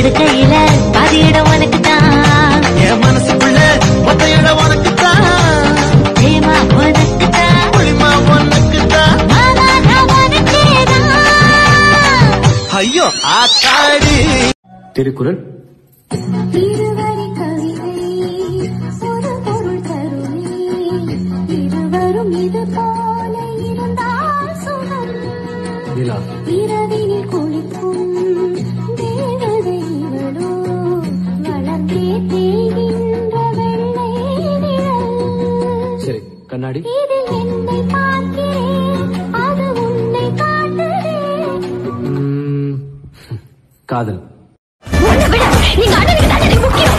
படுக்கையில பாதி இடம் உனக்கு தான் என் மனசுக்குள்ள மொத்த இடம் உனக்கு தான் பிரேமா உனக்கு தான் புளிமா உனக்கு தான் மாமா நான் உனக்கேதான் ஐயோ ஆத்தாடி திருக்குறள் இருவரி கவிதை ஒரு பொருள் தருமே இருவரும் இது போல இருந்தால் சுகம் நிலா இரவினில் குளிக்கும் தேவதை இவளோ வளர்ந்தே தேய்கின்ற வெள்ளை நிழல் சரி கண்ணாடி இதில் என்னை பார்க்கிறேன் அது உன்னை காட்டுதே ம், காதல் உன்னை விட நீங்க அண்ணனுக்கு தான் எனக்கு முக்கியம்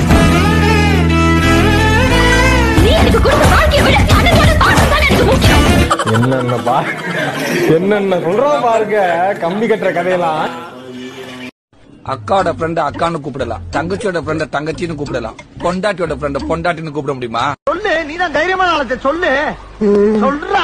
நீ எனக்கு கொடுத்த வாழ்க்கையை விட அண்ணனோட பாசம் தான் எனக்கு முக்கியம் என்னென்ன பா என்னென்ன சொல்றோம் பாருங்க கம்பி கட்டுற கதையெல்லாம் அக்காவோட ஃப்ரெண்ட் அக்கான்னு கூப்பிடலாம் தங்கச்சியோட ஃப்ரெண்ட தங்கச்சின்னு கூப்பிடலாம் பொண்டாட்டியோட ஃப்ரெண்ட பொண்டாட்டின்னு கூப்பிட முடியுமா சொல்லு நீ தான் தைரியமான ஆளத்தை சொல்லு சொல்றா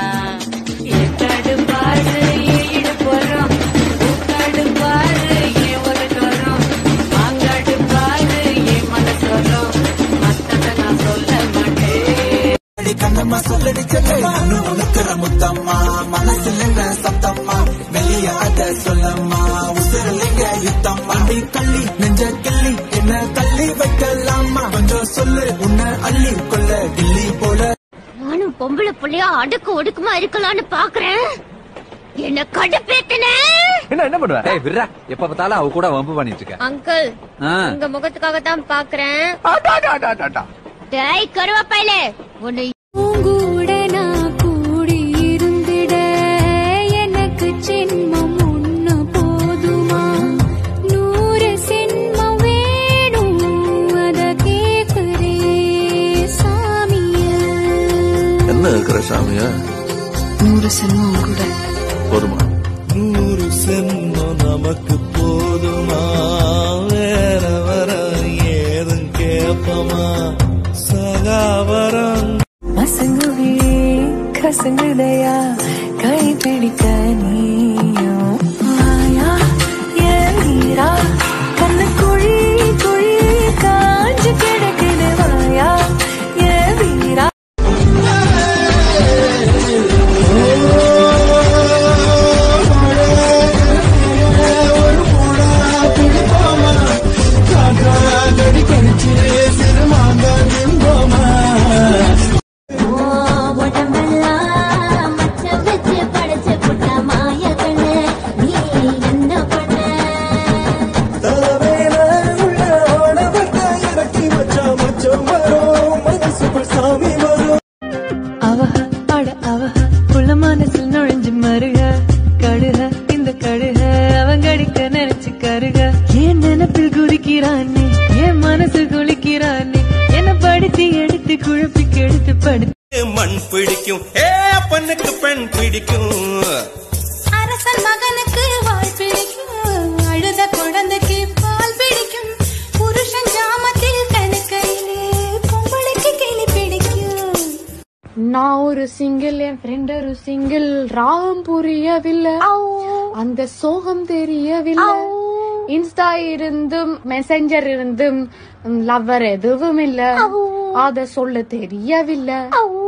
நானும் பொம்பளை புள்ளையா அடுக்கு ஒடுக்குமா இருக்கலாம்னு பாக்குறேன் என்ன கடுப்பேத்தன என்ன என்ன பண்ணுவ ஏய் விர்ரா எப்ப பார்த்தாலும் அவ கூட வம்பு பண்ணிட்டு இருக்க அங்கிள் ஆ. உங்க முகத்துக்காக தான் பாக்குறேன் டேய் கருவாப்பையிலே உன்னை கூட நான் கூடி இருந்திட எனக்கு ஜென்மம் ஒண்ணு போதுமா நூறு சென்மம் வேணும் அத கேக்குறே சாமிய என்ன இருக்கிற சாமியா நூறு சென்மம் கூட போதுமா நூறு சென்மம் நமக்கு போதுமா வேற வர ஏதும் கேப்பமா சகாவரம் மசங்குவே கசங்குதையா கை பிடிக்க நீயும் மாயா ஏன் நீரா கண்ணு குழி குழி காஞ்சு கிடக்குது வாயா ஏன் வீரா உடம்பெல்லாம் மச்ச வச்சு படைச்சு புட்ட மாயக்கண்ணு நீ என்ன பண்ண அவஹ அட அவஹ புள்ள மனசில் நுழைஞ்சு மருக கடுக இந்த கடுக அவங்கடிக்க நினைச்சு கருக என் நினைப்பில் குதிக்கிறானே என் மனசு குளிக்கிறானே என்ன படுத்தி எடுத்து குழப்பி கெடுத்து படுத்து மண் பிடிக்கும் ஏ பெண்ணுக்கு பெண் பிடிக்கும் அரசன் மகனுக்கு வாழ் பிடிக்கும் அழுத குழந்தைக்கு பால் பிடிக்கும் புருஷன் ஜாமத்தில் கணக்கையிலே பொம்பளைக்கு கிளி பிடிக்கும் நான் ஒரு சிங்கிள் என் ஃப்ரெண்ட் ஒரு சிங்கிள் ராகம் புரியவில்லை அந்த சோகம் தெரியவில்லை இன்ஸ்டா இருந்தும் மெசஞ்சர் இருந்தும் லவ்வர் எதுவும் இல்ல அத சொல்ல தெரியவில்லை